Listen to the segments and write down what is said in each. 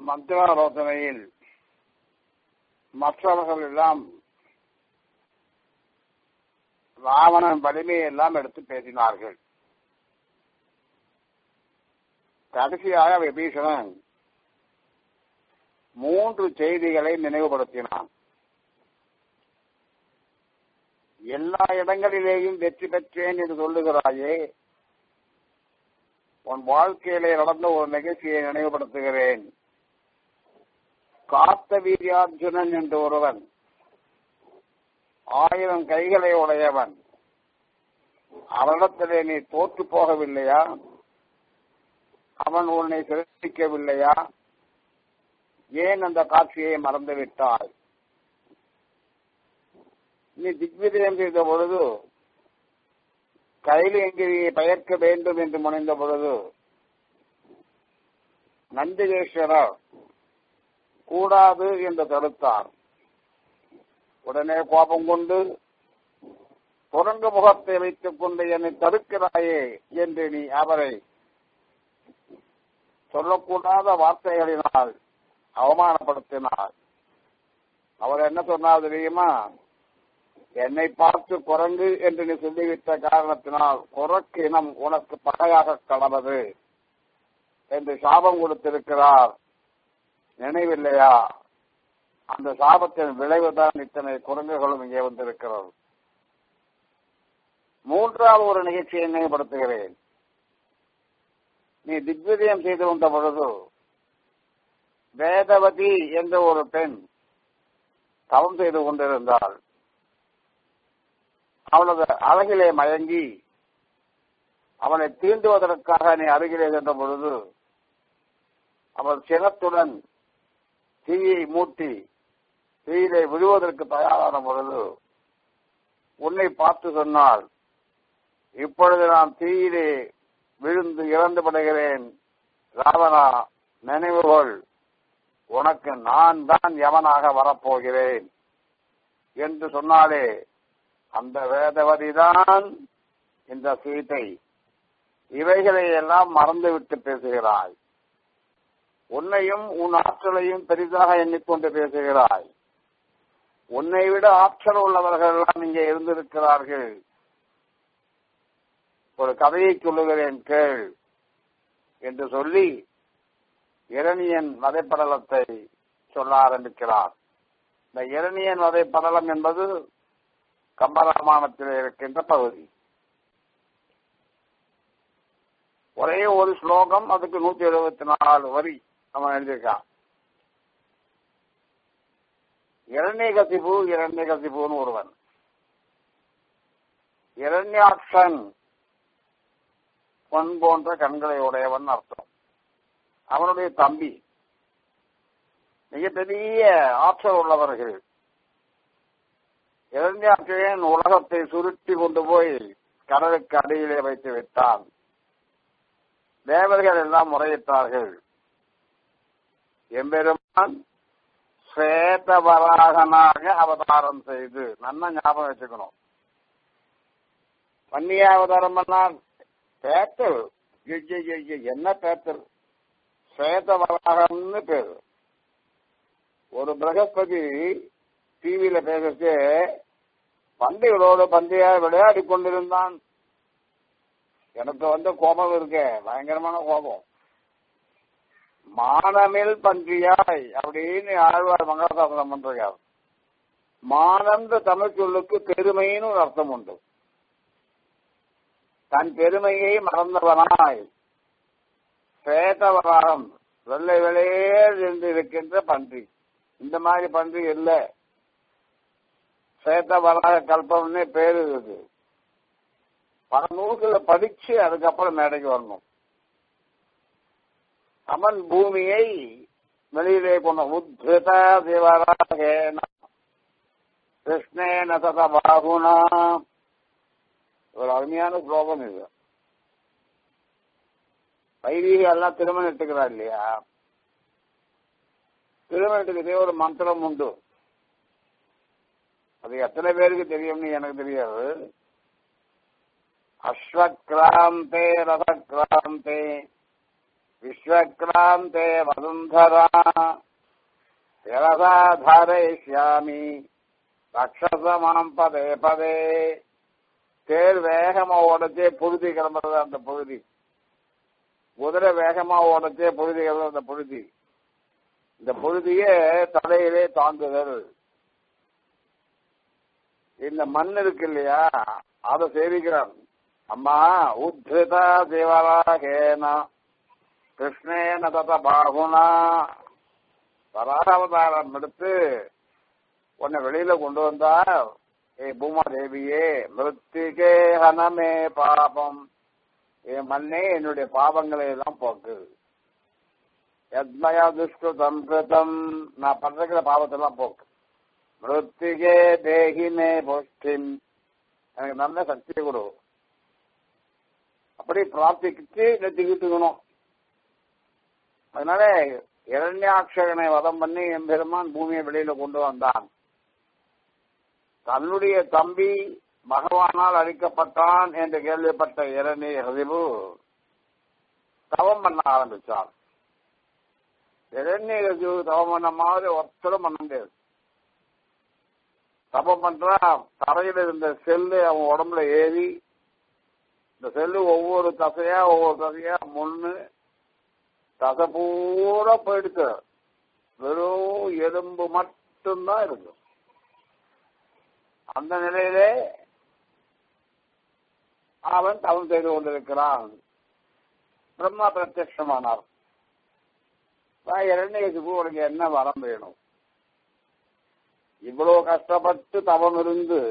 மந்திராலோசனையில் மற்றவர்கள் எல்லாம் ராவணன் வலிமையை எல்லாம் எடுத்து பேசினார்கள் கடைசியாக விபீஷணன் மூன்று செய்திகளை நினைவுபடுத்தினான் எல்லா இடங்களிலேயும் வெற்றி பெற்றேன் என்று சொல்லுகிறாயே உன் வாழ்க்கையிலே நடந்த ஒரு நிகழ்ச்சியை நினைவுபடுத்துகிறேன் காத்த வீரியார்ஜுனன் என்று ஒருவன் ஆயிரம் கைகளை உடையவன் அவனிடத்திலே நீ தோற்று போகவில்லையா அவன் உன்னை சிறப்பிக்கவில்லையா ஏன் அந்த காட்சியை மறந்துவிட்டாய் நீ திக்விஜயம் செய்த பொழுது கைலியங்கிரியை பெயர்க்க வேண்டும் என்று முனைந்த பொழுது நந்திகேஸ்வரர் கூடாது என்று தடுத்தார் உடனே கோபம் கொண்டு குரங்கு முகத்தை வைத்துக் கொண்டு என்னை தடுக்கிறாயே என்று நீ அவரை சொல்லக்கூடாத வார்த்தைகளினால் அவமானப்படுத்தினார் அவர் என்ன சொன்னார் தெரியுமா என்னை பார்த்து குரங்கு என்று நீ சொல்லிவிட்ட காரணத்தினால் குரக்கு இனம் உனக்கு பகையாக கலவது என்று சாபம் கொடுத்திருக்கிறார் நினைவில்லையா அந்த சாபத்தின் விளைவுதான் இத்தனை குரங்குகளும் இங்கே வந்திருக்கிறது மூன்றாவது ஒரு நிகழ்ச்சியை நினைவுபடுத்துகிறேன் நீ திக்விஜயம் செய்து வந்த பொழுது வேதவதி என்ற ஒரு பெண் தவம் செய்து கொண்டிருந்தாள் அவளது அழகிலே மயங்கி அவளை தீண்டுவதற்காக நீ அருகிலே சென்ற பொழுது அவள் சினத்துடன் தீயை மூட்டி தீயிலே விழுவதற்கு தயாரான பொழுது உன்னை பார்த்து சொன்னால் இப்பொழுது நான் தீயிலே விழுந்து இறந்து படுகிறேன் ராவணா நினைவுகொள் உனக்கு நான் தான் யவனாக வரப்போகிறேன் என்று சொன்னாலே அந்த வேதவதிதான் இந்த சீதை இவைகளை எல்லாம் மறந்துவிட்டு பேசுகிறாய் உன்னையும் உன் ஆற்றலையும் பெரிதாக எண்ணிக்கொண்டு பேசுகிறாய் உன்னை விட ஆற்றல் உள்ளவர்கள் எல்லாம் இங்கே இருந்திருக்கிறார்கள் ஒரு கதையை சொல்லுகிறேன் கேள் என்று சொல்லி இரணியன் வதைப்படலத்தை சொல்ல ஆரம்பிக்கிறார் இந்த இரணியன் வதைப்படலம் என்பது கம்பராமாயணத்தில் இருக்கின்ற பகுதி ஒரே ஒரு ஸ்லோகம் அதுக்கு நூத்தி எழுபத்தி நாலு வரி நம்ம எழுதியிருக்கான் இரண்யகசிபு இரண்யகசிபுன்னு ஒருவன் இரண்யாட்சன் பொன் போன்ற கண்களை உடையவன் அர்த்தம் அவனுடைய தம்பி மிகப்பெரிய ஆற்றல் உள்ளவர்கள் இரண்யாட்சன் உலகத்தை சுருட்டி கொண்டு போய் கடலுக்கு அடியிலே வைத்து விட்டான் தேவர்கள் எல்லாம் முறையிட்டார்கள் எம்பெருமான் ஸ்வேதவராகனாக அவதாரம் செய்து நல்ல ஞாபகம் வச்சுக்கணும் பன்னிய அவதாரம் பண்ணால் பேத்தல் என்ன பேத்தல் ஸ்வேதவராகம்னு பேரு ஒரு பிரகஸ்பதி டிவியில பேசிட்டு பந்திகளோடு பந்தியா விளையாடி கொண்டிருந்தான் எனக்கு வந்து கோபம் இருக்கு பயங்கரமான கோபம் மானமில் பன்றியாய் அப்படின்னு ஆழ்வார் மங்களாசாசனம் பண்றார் மானந்த தமிழ் சொல்லுக்கு பெருமைன்னு ஒரு அர்த்தம் உண்டு தன் பெருமையை மறந்தவனாய் சேதவராகம் வெள்ளை வெளியேறு என்று இருக்கின்ற பன்றி இந்த மாதிரி பன்றி இல்ல சேத்தவராக கல்பம்னே பேரு இருக்கு பல நூல்களை படிச்சு அதுக்கப்புறம் மேடைக்கு வரணும் அவன் பூமியை வெளியிலே கொண்ட உத்ருத சிவராகேன கிருஷ்ணேன சத பாகுனா ஒரு அருமையான ஸ்லோகம் இது வைதீக எல்லாம் திருமணம் எடுத்துக்கிறா இல்லையா திருமணத்துக்கு ஒரு மந்திரம் உண்டு அது எத்தனை பேருக்கு தெரியும்னு எனக்கு தெரியாது அஸ்வக்ராந்தே ரதக்ராந்தே விஸ்வக்ராந்தே வசுந்தரா திரசா தாரயிஷ்யாமி ரக்ஷசமாம் பதே பதே தேர் வேகமா ஓடச்சே புழுதி கிளம்புறது அந்த புழுதி குதிரை வேகமா ஓடச்சே புழுதி கிளம்புறது அந்த புழுதி இந்த புழுதியே தலையிலே தாங்குதல் இந்த மண் இருக்கு இல்லையா அதை சேவிக்கிறான் அம்மா உத்ரிதா சிவராகேன கிருஷ்ணேன தத பாகுனா வராவதாரம் எடுத்து உன்னை வெளியில கொண்டு வந்தா ஏ பூமா தேவியே மிருத்திகே ஹனமே பாபம் என் மண்ணே என்னுடைய பாவங்களை எல்லாம் போக்கு யத்மயா துஷ்கிருதம் கிருதம் நான் பண்ற பாவத்தெல்லாம் போக்கு மிருத்திகே தேகிமே புஷ்டிம் எனக்கு நல்ல சக்தியை கொடு அப்படி பிரார்த்திச்சு நெத்திக்கிட்டுக்கணும் அதனால இரண்யாட்சகனை வதம் பண்ணி எம்பெருமான் பூமியை வெளியில கொண்டு வந்தான் தன்னுடைய தம்பி பகவானால் அழிக்கப்பட்டான் என்று கேள்விப்பட்ட இரணிய ஹதிபு தவம் பண்ண ஆரம்பிச்சான் இரண்ய ஹதிபு தவம் பண்ண மாதிரி ஒருத்தரும் பண்ண முடியாது தபம் பண்றான் தரையில இருந்த செல்லு அவன் உடம்புல ஏறி இந்த செல்லு ஒவ்வொரு தசையா ஒவ்வொரு தசையா முன்னு தசை பூரா போயிடுச்சு வெறும் எலும்பு மட்டும்தான் இருக்கு அந்த நிலையிலே அவன் தவம் செய்து கொண்டிருக்கிறான் பிரம்மா பிரத்யமானார் இரண்யசுக்கு உனக்கு என்ன வரம் வேணும் இவ்வளவு கஷ்டப்பட்டு தவம் இருந்து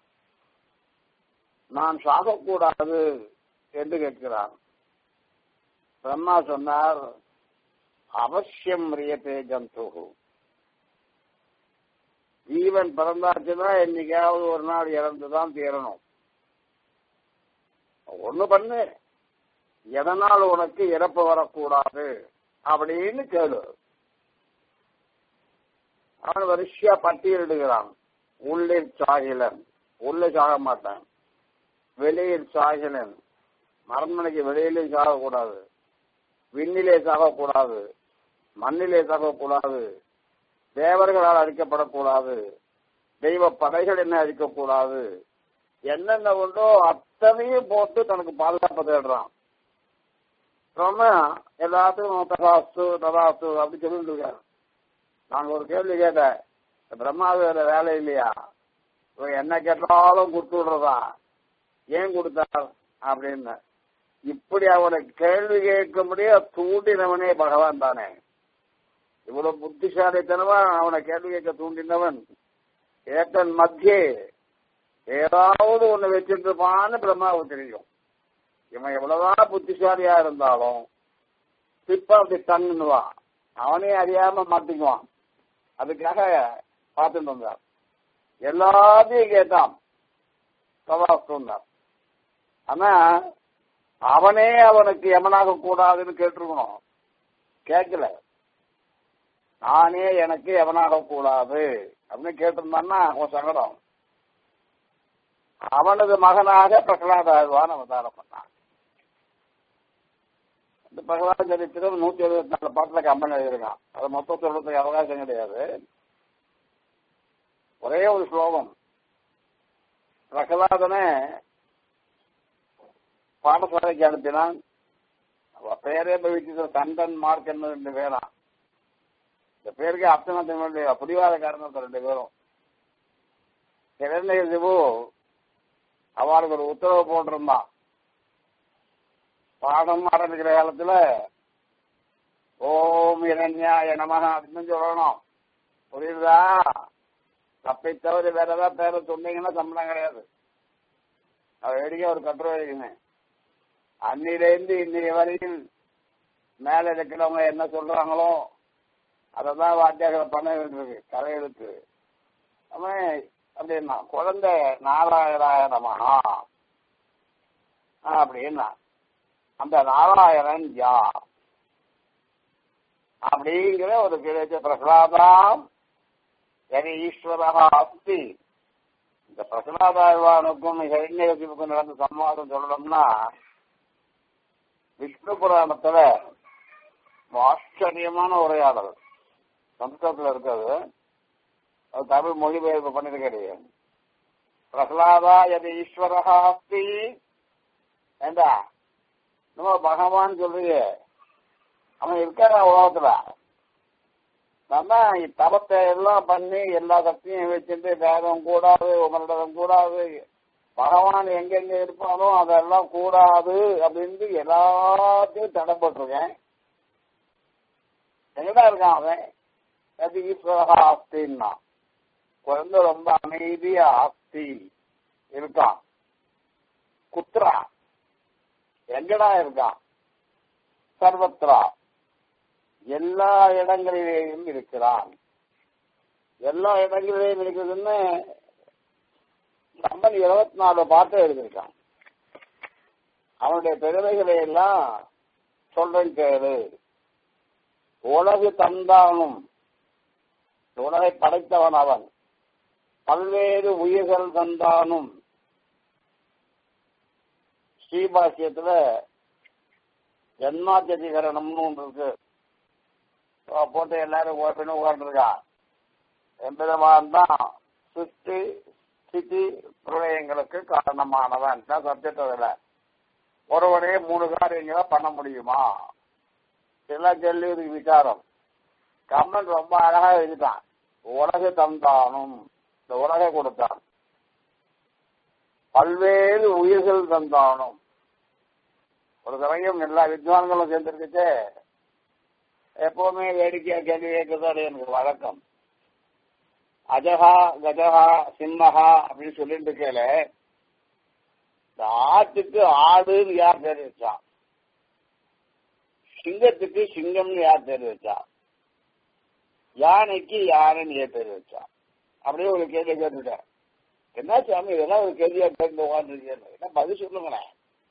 நான் சாகக்கூடாது என்று கேட்கிறான் பிரம்மா சொன்னார் அவசியம் ரியத்தே ஜந்து ஜீவன் பிறந்தாச்சுன்னா என்னைக்காவது ஒரு நாள் இறந்துதான் தீரணும் ஒண்ணு பண்ணு எதனால் உனக்கு இறப்பு வரக்கூடாது அப்படின்னு கேளு அவன் வரிசையா பட்டியலிடுகிறான் உள்ளில் சாகிலன் உள்ளே சாக மாட்டான் வெளியில் சாகிலன் மரண்மனைக்கு வெளியிலே சாகக்கூடாது விண்ணிலே சாகக்கூடாது மண்ணிலே சாகக்கூடாது தேவர்களால் அழிக்கப்படக்கூடாது தெய்வ படைகள் என்ன அழிக்கக்கூடாது என்னென்ன உண்டோ அத்தனையும் போட்டு தனக்கு பாதுகாப்பு தேடுறான் ரொம்ப எல்லாத்துக்கும் ததாஸ்து ததாஸ்து அப்படி சொல்லிட்டு இருக்காரு நாங்க ஒரு கேள்வி கேட்டேன் பிரம்மாவோட வேலை இல்லையா இவன் என்ன கேட்டாலும் கொடுத்து விடுறதா ஏன் கொடுத்தார் அப்படின்னு இப்படி அவனை கேள்வி கேட்க முடிய தூண்டினவனே பகவான் தானே இவ்வளவு புத்திசாலித்தனமா அவனை கேள்வி கேட்க தூண்டினவன் ஏத்தன் மத்தியே ஏதாவது ஒண்ணு வச்சிட்டு இருப்பான்னு பிரம்மாவுக்கு தெரியும் இவன் எவ்வளவுதான் புத்திசாலியா இருந்தாலும் டிப் ஆஃப் தி டன்னுவான் அவனே அறியாம மாட்டிக்குவான் அதுக்காக பார்த்துட்டு வந்தார் எல்லாத்தையும் கேட்டான் சவாஸ்தான் ஆனா அவனே அவனுக்கு எமனாக கூடாதுன்னு கேட்டிருக்கணும் கேட்கல நானே எனக்கு எவனாக கூடாது அப்படின்னு கேட்டிருந்தான்னா அவன் சங்கடம் அவனது மகனாக பிரகலாதாழ்வான் அவதாரம் பண்ணான் இந்த பிரகலாத சரித்திரம் நூத்தி எழுபத்தி நாலு பாட்டுல கம்பன் எழுதியிருக்கான் அது மொத்தம் சொல்றதுக்கு அவகாசம் கிடையாது ஒரே ஒரு ஸ்லோகம் பிரகலாதனை பாடசாலைக்கு அனுப்பினான் அவ பெயரே பவிச்சு கண்டன் மார்க்கன் ரெண்டு பேரான் இந்த பேருக்கு அர்த்தநாத்தினுடைய புடிவாதக்காரன் ரெண்டு பேரும் கிரண்ய சிவு அவளுக்கு ஒரு உத்தரவு போட்டிருந்தான் பாடம் ஆரம்பிக்கிற காலத்துல ஓம் இரண்யாய நமக அப்படின்னு சொல்லணும் புரியுதா தப்பை தவிர வேற ஏதாவது பேரை சொன்னீங்கன்னா சம்பளம் கிடையாது அது வேடிக்கை ஒரு கட்டுரை எழுதினேன் அன்னிலேருந்து இன்னைய வரையில் மேல இருக்கிறவங்க என்ன சொல்றாங்களோ அதை தான் வாத்தியார்கள் பண்ண வேண்டியிருக்கு கதை எழுத்து அவன் அப்படின்னா குழந்தை நாராயணாய நமகா அப்படின்னா அந்த நாராயணன் யார் அப்படிங்கிற ஒரு கிடைச்ச பிரகலாதாம் என ஈஸ்வரகா அஸ்தி இந்த பிரகலாதாழ்வானுக்கும் ஹிரண்யகசிப்புக்கும் நடந்த சம்வாதம் சொல்லணும்னா விஷ்ணு புராணத்துல ஆச்சரியமான உரையாடல் சம்ஸ்கிருதத்தில் இருக்காது அது தமிழ் மொழிபெயர்ப்பு பண்ணிட்டு கிடையாது பிரகலாதா எது ஈஸ்வரகா அஸ்தி ஏண்டா நம்ம பகவான் சொல்றீங்க அவன் இருக்காரா உலகத்துல நம்ம தபத்தை எல்லாம் பண்ணி எல்லா சக்தியும் வச்சுட்டு வேதம் கூடாது உமரிடம் கூடாது பகவான் எங்கெங்க இருப்பானோ அதெல்லாம் கூடாது அப்படின்ட்டு எல்லாத்தையும் தடை போட்டிருக்கேன் எங்கடா இருக்கான் அவன் அது ஈஸ்வரகா ஆஸ்தின்னா குழந்தை ரொம்ப அமைதியா ஆஸ்தி இருக்கான் குத்ரா எங்கடா இருக்கான் சர்வத்ரா எல்லா இடங்களிலேயும் இருக்கிறான் எல்லா இடங்களிலேயும் இருக்குதுன்னு நம்மன் இருபத்தி நாலு பாட்டை எழுதியிருக்கான் அவனுடைய பெருமைகளை எல்லாம் சொல்றேன் கேளு உலகு தந்தானும் உலகை படைத்தவன் அவன் பல்வேறு உயிர்கள் தந்தானும் ஸ்ரீபாஷ்யத்துல ஜன்மாத்தியதிகரணம்னு ஒன்று இருக்கு போட்டு எல்லாரும் ஓட்டுன்னு உட்காந்துருக்கா எம்பெருமான் தான் சிருஷ்டி ஸ்திதி பிரளயங்களுக்கு காரணமானவன் தான் சப்ஜெக்ட் அதுல ஒருவரே மூணு காரியங்களை பண்ண முடியுமா இதெல்லாம் சொல்லி ஒரு விசாரம் கம்மன் ரொம்ப அழகா எழுதிட்டான் உலக தந்தானும் இந்த உலகை கொடுத்தான் பல்வேறு உயிர்கள் தந்தானும் ஒரு சமயம் எல்லா வித்வான்களும் சேர்ந்திருக்குச்சு எப்பவுமே வேடிக்கையா கேள்வி கேட்கறதோட எனக்கு வழக்கம் அஜகா கஜகா சிம்மஹா அப்படின்னு சொல்லிட்டு இருக்கல இந்த ஆட்டுக்கு ஆடுன்னு யார் பேர் வச்சா சிங்கத்துக்கு சிங்கம்னு யார் பேர் வச்சா யானைக்கு யானைன்னு ஏன் பேர் வச்சா அப்படியே ஒரு கேள்வி கேட்டுட்டேன் என்ன சாமி இதெல்லாம் ஒரு கேள்வியா கேட்டு உட்காந்துருக்கேன் என்ன பதில் சொல்லுங்களேன்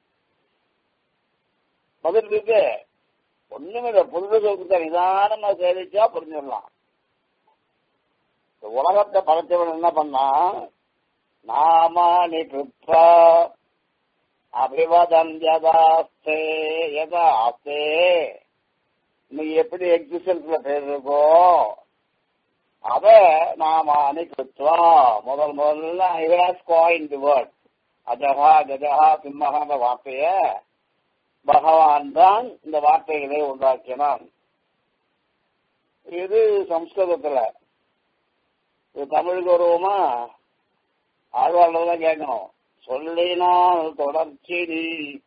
பதில் இருக்கு ஒண்ணுமே இல்லை புதுமை சொல்லிட்டு நிதானமா சேவிச்சா புரிஞ்சிடலாம் இந்த உலகத்தை படைச்சவன் என்ன பண்ணா நாமானி கிருப்பா அபிவதம் யதாஸ்தே யதாஸ்தே நீ எப்படி எக்ஸிஸ்டன்ஸ்ல பேர் இருக்கோ அத நாமானி கிருத்வா முதல் முதல்ல I has coin the word அஜகா கஜகா சிம்மகான்ற வார்த்தைய பகவான் தான் இந்த வார்த்தைகளை உண்டாக்கினான் இது சம்ஸ்கிருதத்துல இது தமிழுக்கு வருவோமா ஆழ்வார்கள் தான் கேட்கணும் சொல்லினால் தொடர்ச்சி நீ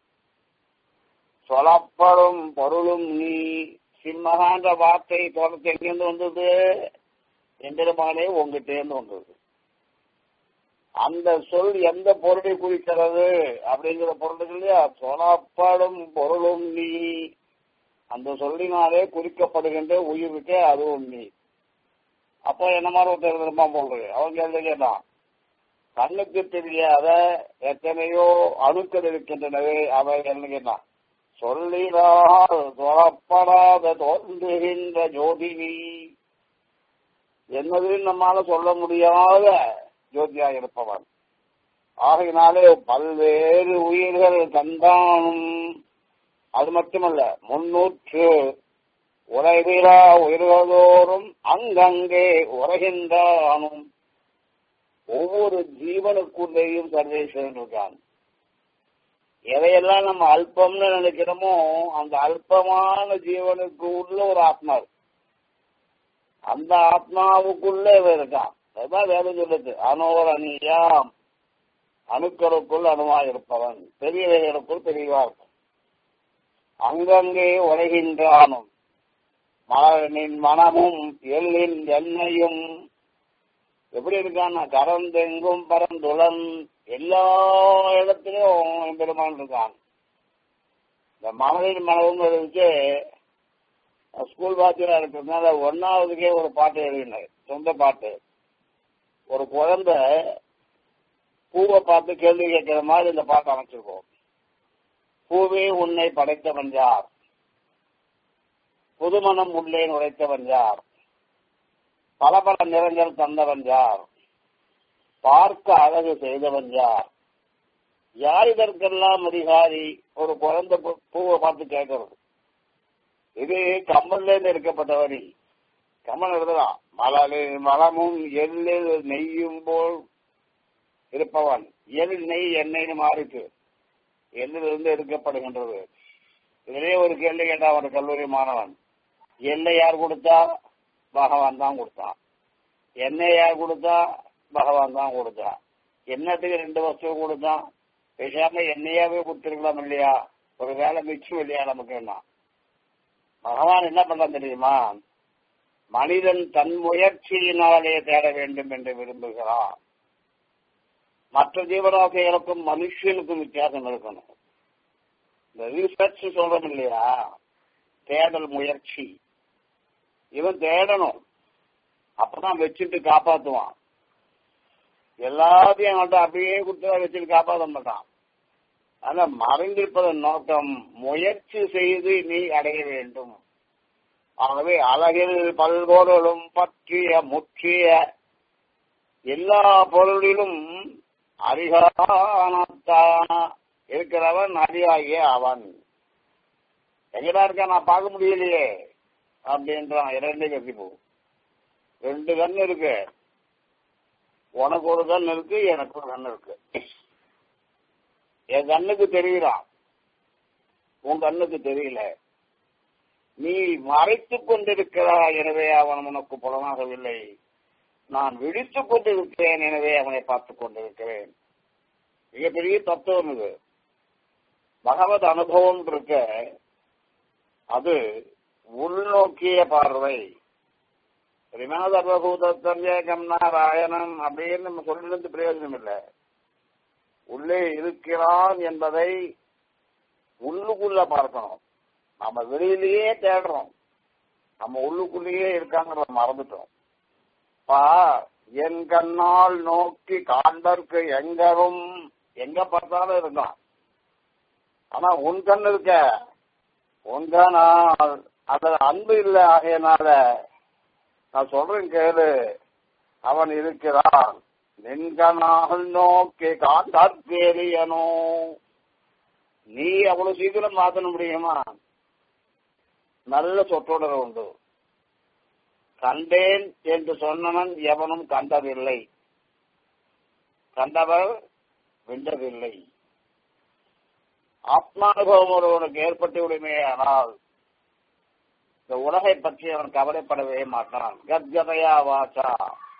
சொல்லப்படும் பொருளும் நீ சிம்மகான்ற வார்த்தை தொடர்ச்சி எங்கிருந்து வந்தது எம்பெருமானே உங்ககிட்டேருந்து வந்தது அந்த சொல் எந்த பொருளை குறிக்கிறது அப்படிங்கிற பொருளுக்கு இல்லையா சொல்லப்படும் பொருளும் நீ அந்த சொல்லினாலே குறிக்கப்படுகின்ற உயிருக்கே அதுவும் நீ அப்போ என்ன மாதிரி ஒருத்தர் திரும்ப போடுறது அவன் கேள்வி கேட்டான் கண்ணுக்கு தெரியாத எத்தனையோ அணுக்கள் இருக்கின்றனவே அவை என்ன கேட்டான் சொல்லினால் சொல்லப்படாத தோன்றுகின்ற ஜோதினி என்னது நம்மால சொல்ல முடியாத ஜோதியா இருப்பவன் ஆகையினாலே பல்வேறு உயிர்கள் தந்தானும் அது மட்டுமல்ல முன்னூற்று உலகிலா உயிர்களோறும் அங்கங்கே உரைகின்றானும் ஒவ்வொரு ஜீவனுக்குள்ளேயும் சர்வேஸ்வரன் இருக்கான் எதையெல்லாம் நம்ம அல்பம்னு நினைக்கிறோமோ அந்த அல்பமான ஜீவனுக்கு உள்ள ஒரு ஆத்மா இருக்கு அந்த ஆத்மாவுக்குள்ளே இவன் இருக்கான் அதுதான் வேலை சொல்லுது அனோர் அணியாம் அணுக்களுக்குள் அணுவா இருப்பவன் பெரியவைகளுக்குள் பெரியவா இருக்கும் அங்கங்கே உலகின்றானும் மலரின் மனமும் எள்ளின் எண்ணெயும் எப்படி இருக்கான்னா கரந்தெங்கும் பரந்துளன் எல்லா இடத்துலயும் பெருமான் இருக்கான் இந்த மனதின் மனமும் இருந்துச்சு ஸ்கூல் வாத்தியரா இருக்கிறதுனால ஒன்னாவதுக்கே ஒரு பாட்டு எழுதினார் சொந்த பாட்டு ஒரு குழந்தை பூவை பார்த்து கேள்வி கேட்கிற மாதிரி இந்த பாட்டு அமைச்சிருக்கோம் பூவே உன்னை படைத்தவன் யார் புதுமணம் உள்ளே நுழைத்தவன் யார் பல பல நிறங்கள் தந்தவன் யார் பார்க்க அழகு செய்தவன் யார் யார் இதற்கெல்லாம் அதிகாரி ஒரு குழந்தை பூவை பார்த்து கேட்கறது இது கம்மல்ல இருந்து எடுக்கப்பட்ட வரி கமல் எழுதலாம் மலரில் மலமும் எள்ளில் நெய்யும் போல் இருப்பவன் எள் நெய் எண்ணெய்னு மாறிட்டு எள்ளிலிருந்து எடுக்கப்படுகின்றது இதிலே ஒரு கேள்வி கேட்டான் ஒரு கல்லூரி மாணவன் எண்ணெய் யார் கொடுத்தா பகவான் தான் கொடுத்தான் எண்ணெய் யார் கொடுத்தா பகவான் தான் கொடுத்தான் எண்ணத்துக்கு ரெண்டு வருஷம் கொடுத்தான் பேசாம எண்ணெயாவே கொடுத்துருக்கலாம் இல்லையா ஒரு வேலை மிச்சம் இல்லையா நமக்கு என்ன பகவான் என்ன பண்ணலாம் தெரியுமா மனிதன் தன் முயற்சியினாலே தேட வேண்டும் என்று விரும்புகிறான் மற்ற ஜீவராசிகளுக்கும் மனுஷனுக்கும் வித்தியாசம் இருக்கணும் இந்த ரிசர்ச் சொல்றோம் இல்லையா தேடல் முயற்சி இவன் தேடணும் அப்பதான் வச்சுட்டு காப்பாத்துவான் எல்லாத்தையும் அவன்கிட்ட அப்படியே கொடுத்து வச்சுட்டு காப்பாற்ற மாட்டான் ஆனா மறைந்திருப்பதன் நோக்கம் முயற்சி செய்து நீ அடைய வேண்டும் ஆகவே அழகில் பல்பொருளும் பற்றிய முற்றிய எல்லா பொருளிலும் அறிகானத்தான இருக்கிறவன் அறியாகிய அவன் எங்கடா இருக்கா நான் பார்க்க முடியலையே அப்படின்றான் இரண்டு கத்தி போ ரெண்டு கண் இருக்கு உனக்கு ஒரு கண் இருக்கு எனக்கு ஒரு கண் இருக்கு என் கண்ணுக்கு தெரிகிறான் உன் கண்ணுக்கு தெரியல நீ மறைத்துக் கொண்டிருக்கிறாய் எனவே அவன் உனக்கு புலனாகவில்லை நான் விழித்துக் கொண்டிருக்கிறேன் எனவே அவனை பார்த்துக் கொண்டிருக்கிறேன் மிகப்பெரிய தத்துவம் இது பகவத் அனுபவம் இருக்க அது உள்நோக்கிய பார்வை ரிமாதர்வபூதத்தம் நாராயணம் அப்படின்னு நம்ம சொல்லிருந்து பிரயோஜனம் இல்லை உள்ளே இருக்கிறான் என்பதை உள்ளுக்குள்ள பார்க்கணும் நம்ம வெளியிலேயே தேடுறோம் நம்ம உள்ளுக்குள்ளேயே இருக்காங்கிறத மறந்துட்டோம் பா என் கண்ணால் நோக்கி காண்பர்க்கு எங்கரும் எங்க பார்த்தாலும் இருக்கான் ஆனா உன் கண் இருக்க உன் கண்ணால் அது அன்பு இல்லை ஆகையனால நான் சொல்றேன் கேளு அவன் இருக்கிறான் நின்கனால் நோக்கி காண்டாற்பேரியனோ நீ அவ்வளவு சீக்கிரம் மாத்தன முடியுமா நல்ல சொற்றொடர் உண்டு கண்டேன் என்று சொன்னவன் எவனும் கண்டதில்லை கண்டவர் வென்றதில்லை ஆத்மானுபவம் ஒருவனுக்கு ஏற்பட்டு விடுமே ஆனால் இந்த உலகை பற்றி அவன் கவலைப்படவே மாட்டான் கத்கதையா வாச்சா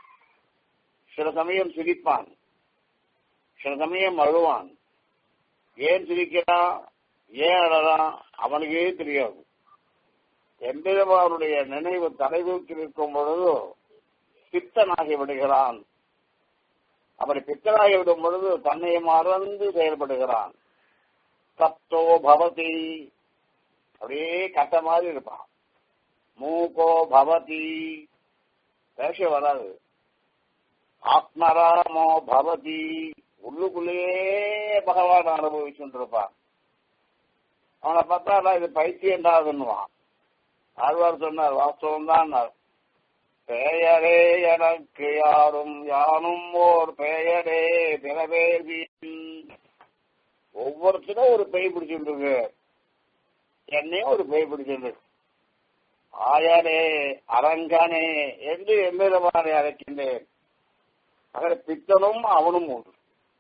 சில சமயம் சிரிப்பான் சில சமயம் அழுவான் ஏன் சிரிக்கிறான் ஏன் அழறான் அவனுக்கே தெரியாது எம்பெருமானுடைய நினைவு தலைவூக்கி இருக்கும் பொழுது பித்தனாகி விடுகிறான் அப்படி பித்தனாகி விடும் பொழுது தன்னை மறந்து செயல்படுகிறான் சப்தோ பவதி அப்படியே கட்ட மாதிரி இருப்பான் மூகோ பவதி பேச வராது ஆத்மராமோ பவதி உள்ளுக்குள்ளேயே பகவான் அனுபவிச்சுட்டு இருப்பான் அவனை பார்த்தா இது பைத்தியண்டாதுன்னுவான் ஆழ்வார் சொன்னார் வாஸ்தவம் தான் பெயரே எனக்கு யாரும் யானும் ஓர் பெயரே பிறவே ஒவ்வொருத்தரும் ஒரு பெய் பிடிச்சிட்டு இருக்கு என்னையும் ஒரு பெய் பிடிச்சிட்டு ஆயனே அரங்கனே என்று எம்மிதமானை அழைக்கின்றேன் அகர பித்தனும் அவனும் உண்டு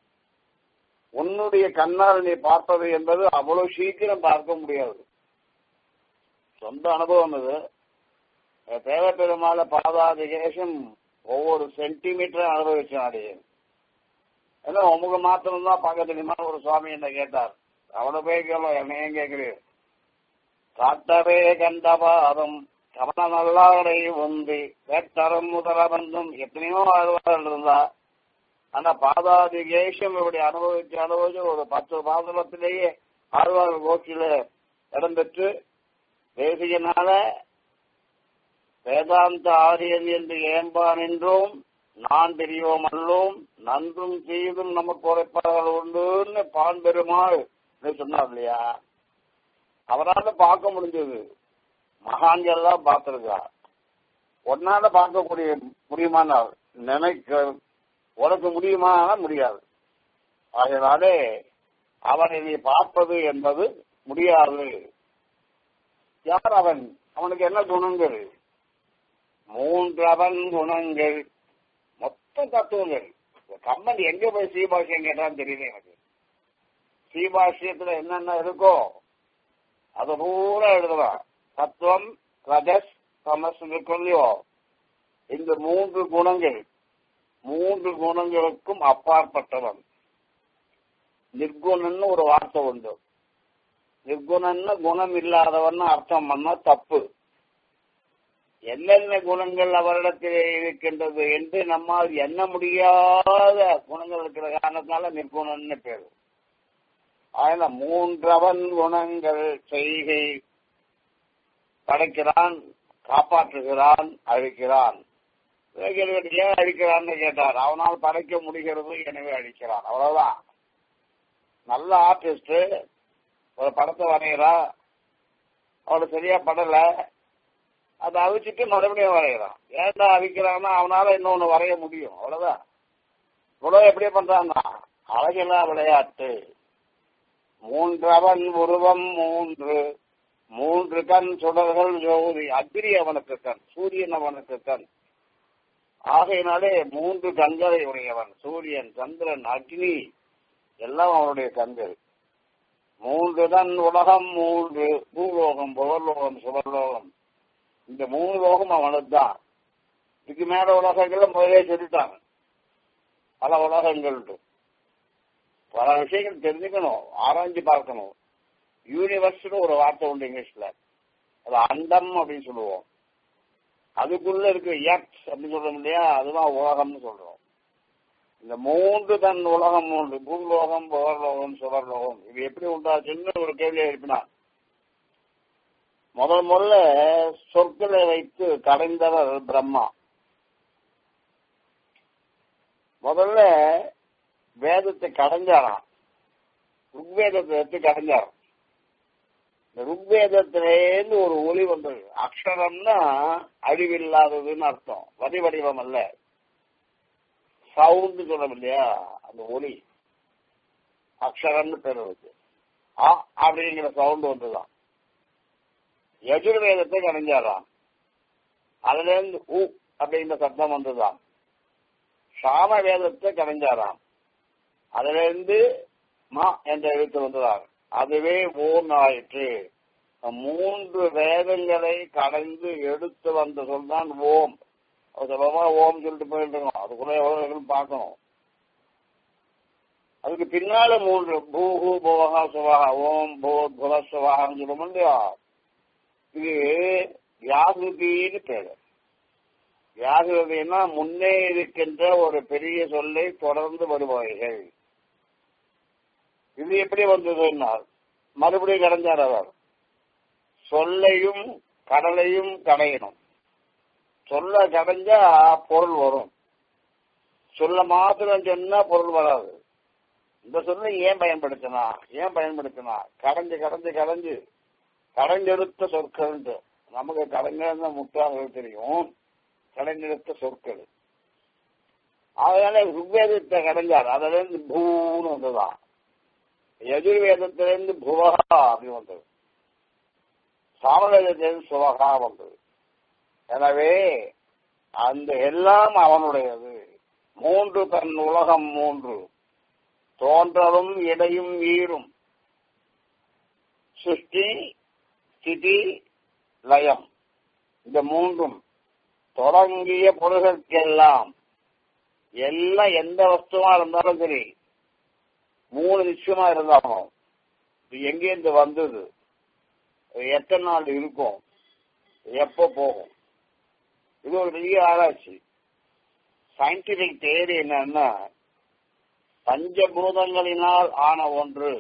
உன்னுடைய கண்ணால் நீ பார்ப்பது என்பது அவ்வளவு சீக்கிரம் பார்க்க முடியாது சொந்த அனுபவம் இது தேவ பெருமாள பாதாதிகேசம் ஒவ்வொரு சென்டிமீட்டரும் அனுபவிச்சேன் அடியேன் ஏன்னா உமக்கு மாத்திரம் தான் பார்க்க தெரியுமா ஒரு சுவாமி என்ன கேட்டார் அவனை போய் கேளோ என்னையும் கேட்கிறேன் காட்டவே கண்டபாதம் கவன நல்லாடை உந்தி வேட்டரம் முதலபந்தும் எத்தனையோ ஆழ்வார்கள் இருந்தா ஆனா பாதாதிகேஷம் இப்படி அனுபவிச்சு அனுபவிச்சு ஒரு பத்து பாதலத்திலேயே ஆழ்வார்கள் கோஷ்டியில இடம் பெற்று தேசியனால வேதாந்த ஆரியன் என்று ஏம்பான் என்றும் நான் பெரியோம் அல்லோம் நன்றும் தீதும் நமக்கு உரைப்பார்கள் உண்டுன்னு பான் பெருமாள் சொன்னார் இல்லையா அவரால் பார்க்க முடிஞ்சது மகான்கள் தான் பார்த்திருக்கா ஒன்னால பார்க்கக்கூடிய முடியுமான நினைக்க உனக்கு முடியுமா முடியாது ஆகையினாலே அவனை நீ பார்ப்பது என்பது முடியாது யார் அவன் அவனுக்கு என்ன குணங்கள் மூன்றவன் குணங்கள் மொத்த தத்துவங்கள் கம்மன் எங்க போய் சீபாஷியம் கேட்டான்னு தெரியல எனக்கு சீபாஷியத்துல என்னென்ன இருக்கோ அது பூரா எழுதலாம் தத்துவம் ரஜஸ் தமஸ் இருக்கலையோ இந்த மூன்று குணங்கள் மூன்று குணங்களுக்கும் அப்பாற்பட்டவன் நிர்குணன்னு ஒரு வார்த்தை உண்டு நிர்குணன்னு குணம் இல்லாதவன் அர்த்தம் பண்ணா தப்பு என்னென்ன குணங்கள் அவரிடத்தில் இருக்கின்றது என்று நம்மால் எண்ண முடியாத குணங்கள் இருக்கிற காரணத்தினால நிர்குணன்னு பேரு அதனால மூன்றவன் குணங்கள் செய்கை படைக்கிறான் காப்பாற்றுகிறான் அழிக்கிறான் கேள்வி ஏன் அழிக்கிறான்னு கேட்டார் அவனால் படைக்க முடிகிறது எனவே அழிக்கிறான் அவ்வளவுதான் நல்ல ஆர்டிஸ்ட் ஒரு படத்தை வரைகிறா அவளுக்கு சரியா படல அதை அவிச்சிட்டு மறுபடியும் வரைகிறான் ஏன்டா அவிக்கிறான்னா அவனால இன்னொன்னு வரைய முடியும் அவ்வளவுதான் இவ்வளவு எப்படி பண்றான்னா அழகிலா விளையாட்டு மூன்றவன் உருவம் மூன்று மூன்று கண் சுடர்கள் ஜோதி அக்னி அவனுக்கு கண் சூரியன் அவனுக்கு கண் ஆகையினாலே மூன்று கண்களை உடையவன் சூரியன் சந்திரன் அக்னி எல்லாம் அவனுடைய கண்கள் மூன்று தான் உலகம் மூன்று பூலோகம் புகர்லோகம் சுவர்லோகம் இந்த மூணு லோகம் அவனுக்கு தான் இதுக்கு மேல உலகங்கள்ல முதலே சொல்லிட்டாங்க பல உலகங்கள் பல விஷயங்கள் தெரிஞ்சுக்கணும் ஆராய்ஞ்சு பார்க்கணும் யூனிவர்ஸ்னு ஒரு வார்த்தை உண்டு இங்கிலீஷ்ல அது அண்டம் அப்படின்னு சொல்லுவோம் அதுக்குள்ள இருக்கு எக்ஸ் அப்படின்னு சொல்றோம் இல்லையா அதுதான் உலகம்னு சொல்றோம் இந்த மூன்று தன் உலகம் மூன்று பூலோகம் புகர்லோகம் சுவர்லோகம் இது எப்படி உண்டாச்சுன்னு ஒரு கேள்வி எழுப்பினான் முதல் முதல்ல சொற்களை வைத்து கடைந்தவர் பிரம்மா முதல்ல வேதத்தை கடைஞ்சாராம் ருக்வேதத்தை எடுத்து கடைஞ்சாராம் இந்த ருக்வேதத்திலேருந்து ஒரு ஒளி வந்தது அக்ஷரம்னா அழிவில்லாததுன்னு அர்த்தம் வரி வடிவம் அல்ல சவுண்ட் சொல்றோம் இல்லையா அந்த ஒளி அக்ஷரம்னு பேர் இருக்கு ஆ அப்படிங்கிற சவுண்ட் வந்துதான் யஜுர்வேதத்தை கடைஞ்சாராம் அதுல இருந்து உ அப்படிங்கிற சப்தம் வந்துதான் சாம வேதத்தை கடைஞ்சாராம் அதுல இருந்து மா என்ற எழுத்து வந்ததாம் அதுவே ஓம் ஆயிற்று மூன்று வேதங்களை கடைந்து எடுத்து வந்த சொல் தான் ஓம் சுலபமா ஓம் சொல்லிட்டு போயிட்டு இருக்கோம் அதுக்குள்ள எவ்வளவு பார்க்கணும் அதுக்கு பின்னால மூன்று பூஹு புவகா சுவகா ஓம் பூ புவ சுவகான்னு சொல்ல இல்லையா இது வியாகுதின்னு பேரு வியாகுதினா முன்னே இருக்கின்ற ஒரு பெரிய சொல்லை தொடர்ந்து வருவார்கள் இது எப்படி வந்ததுன்னா மறுபடியும் கடைஞ்சார் அவர் சொல்லையும் கடலையும் கடையணும் சொல்ல கடைஞ்சா பொருள் வரும் சொல்ல மாத்திரம் சொன்னா பொருள் வராது இந்த சொல்ல ஏன் பயன்படுத்தினா ஏன் பயன்படுத்தினா கடைஞ்சு கடைஞ்சு கடைஞ்சு கடைஞ்செடுத்த சொற்கள் நமக்கு கலைஞர் முற்றாக தெரியும் கடைஞ்செடுத்த சொற்கள் அதனால ருக்வேதத்தை கடைஞ்சார் அதுல இருந்து பூன்னு வந்ததுதான் எதிர்வேதத்திலிருந்து புவகா அப்படி வந்தது சாமவேதத்திலிருந்து சுவகா வந்தது எனவே அந்த எல்லாம் அவனுடையது மூன்று தன் உலகம் மூன்று தோன்றலும் இடையும் ஈரும் சிருஷ்டி ஸ்திதி லயம் இந்த மூன்றும் தொடங்கிய பொருள்களுக்கெல்லாம் எல்லாம் எந்த வஸ்துவா இருந்தாலும் சரி மூணு நிச்சயமா இருந்தாலும் இது எங்கேருந்து வந்தது எத்தனை நாள் இருக்கும் எப்போ போகும் இது ஒரு பெரிய ஆராய்ச்சி சயின்டிபிக் தேரி என்னன்னா பஞ்சபூதங்களினால் ஆன ஒன்று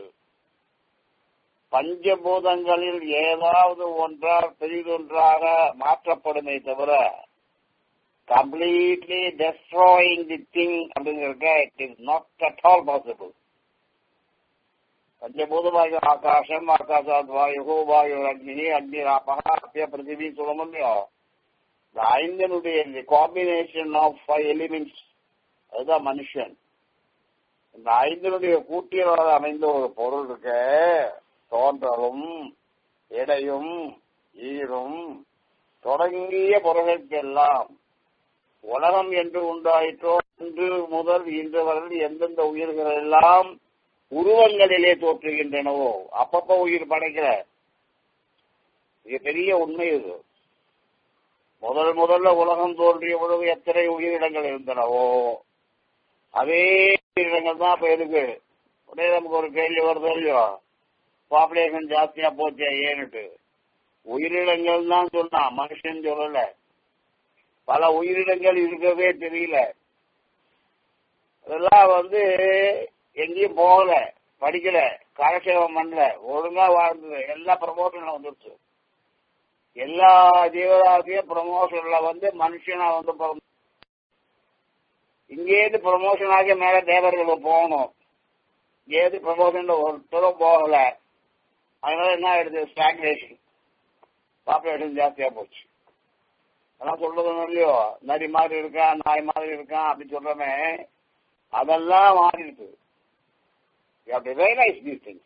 பஞ்சபூதங்களில் ஏதாவது ஒன்றால் பெரிதொன்றாக மாற்றப்படுமே தவிர கம்ப்ளீட்லி டெஸ்ட்ராயிங் தி திங் அப்படிங்கிறக்க it is not at all possible பஞ்சபூதமாகிய ஆகாசம் ஆகாசாத் வாயு வாயு அக்னி அக்னி ராபக அப்பிய பிருத்திவி சொல்ல முடியும் இந்த ஐந்தனுடைய காம்பினேஷன் ஆஃப் ஃபைவ் எலிமெண்ட்ஸ் அதுதான் மனுஷன் இந்த ஐந்தனுடைய கூட்டியலாக அமைந்த ஒரு பொருள் இருக்க தோன்றலும் எடையும் ஈரும் தொடங்கிய பொருளுக்கெல்லாம் உலகம் என்று உண்டாயிற்றோ அன்று முதல் இன்று வரை எந்தெந்த உயிர்கள் எல்லாம் உருவங்களிலே தோற்றுகின்றனவோ அப்பப்ப உயிர் படைக்கிற இது பெரிய உண்மை இது முதல் முதல்ல உலகம் தோன்றிய பொழுது எத்தனை உயிரினங்கள் இருந்தனவோ அதே உயிரினங்கள் தான் இப்ப இருக்கு உடனே நமக்கு ஒரு கேள்வி வருது இல்லையோ பாப்புலேஷன் ஜாஸ்தியா போச்சே ஏன்னுட்டு உயிரினங்கள் தான் சொன்னான் மனுஷன் சொல்லல பல உயிரினங்கள் இருக்கவே தெரியல அதெல்லாம் வந்து எங்கேயும் போகல படிக்கல காலசேவம் பண்ணல ஒழுங்கா வாழ்ந்தது எல்லா ப்ரமோஷன்ல வந்துருச்சு எல்லா ஜீவராசியும் ப்ரமோஷன்ல வந்து மனுஷனா வந்து பிறந்த- இங்கேருந்து ப்ரமோஷன் ஆகி மேல தேவர்கள் போகணும் ஏது ப்ரமோஷன்ல ஒருத்தரும் போகல அதனால என்ன ஆயிடுது ஸ்டாக்னேஷன் பாப்புலேஷன் ஜாஸ்தியா போச்சு அதெல்லாம் சொல்றது இல்லையோ நரி மாதிரி இருக்கான் நாய் மாதிரி இருக்கான் அப்படி சொல்றமே அதெல்லாம் மாறிடுது You have to realize these things.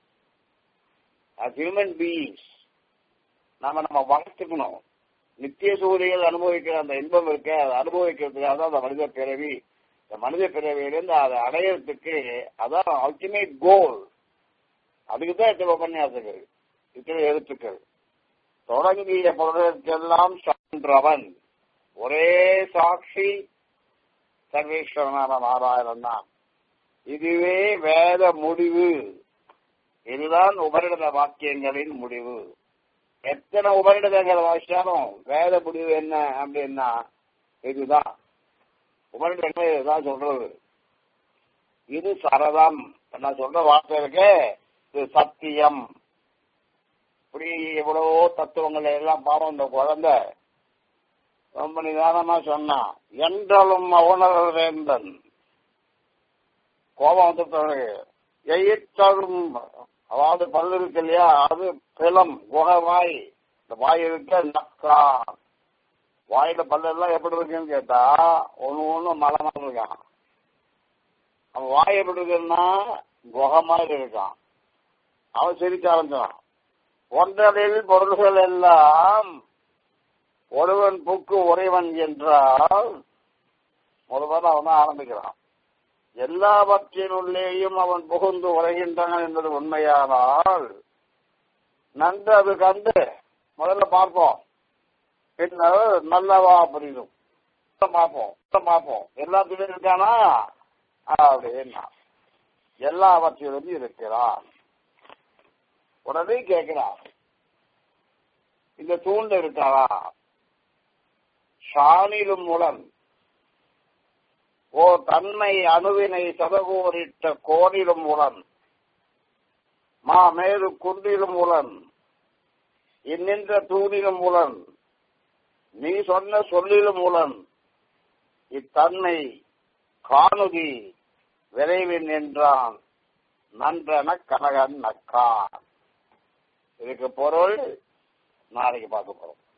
As human beings, நாம நம்ம வளர்த்துக்கணும் நித்திய சூரியல் அனுபவிக்கிற அந்த இன்பம் இருக்க அதை அனுபவிக்கிறதுக்காக தான் அந்த மனித பிறவி இந்த மனித பிறவியிலிருந்து அதை அடையிறதுக்கு அதான் அல்டிமேட் கோல் அதுக்கு தான் இத்தனை உபன்யாசங்கள் இத்தனை எழுத்துக்கள் தொடங்கிய பொருளுக்கெல்லாம் சான்றவன் ஒரே சாட்சி சர்வேஸ்வரனான நாராயணன் தான் இதுவே வேத முடிவு இதுதான் உபரிடத வாக்கியங்களின் முடிவு எத்தனை உபரிடதங்கள் வாசிச்சாலும் வேத முடிவு என்ன அப்படின்னா இதுதான் உபரிடங்கள் இதுதான் சொல்றது இது சரதம் நான் சொல்ற வார்த்தை இருக்கு இது சத்தியம் இப்படி எவ்வளவோ தத்துவங்கள் எல்லாம் பாவம் இந்த குழந்தை ரொம்ப நிதானமா சொன்னான் என்றாலும் உணர வேந்தன் கோபம் வந்துட்டு எயிர்த்தாலும் அதாவது பல்லு இருக்கு இல்லையா அது பிளம் குகை வாய் இந்த வாய் இருக்க நக்கா வாயில பல்லு எல்லாம் எப்படி இருக்குன்னு கேட்டா ஒண்ணு ஒண்ணு மலை மாதிரி இருக்கான் அவன் வாய் எப்படி இருக்குன்னா குகை மாதிரி இருக்கான் அவன் சிரிக்க ஆரம்பிச்சான் ஒன்றலில் பொருள்கள் எல்லாம் ஒருவன் புக்கு உறைவன் என்றால் முதல்ல அவன் தான் ஆரம்பிக்கிறான் எல்லாவற்றினுள்ளேயும் அவன் புகுந்து உரைகின்றான் என்பது உண்மையானால் நன்று அது கண்டு முதல்ல பார்ப்போம் பின்னர் நல்லவா புரியும் பார்ப்போம் பார்ப்போம் எல்லாத்துலயும் இருக்கானா அப்படின்னா எல்லாவற்றிலும் இருக்கிறான் உடனே கேட்கிறான் இந்த தூண்டு இருக்காரா ஷானிலும் முலம் ஓ தன்மை அணுவினை சதகோரிட்ட கோணிலும் உளன் மா மேரு குன்றிலும் உளன் இன்னின்ற தூணிலும் உளன் நீ சொன்ன சொல்லிலும் உளன் இத்தன்மை காணுதி விரைவின் என்றான் நன்றன கனகன் நக்கான் இதுக்கு பொருள் நாளைக்கு பார்க்க போறோம்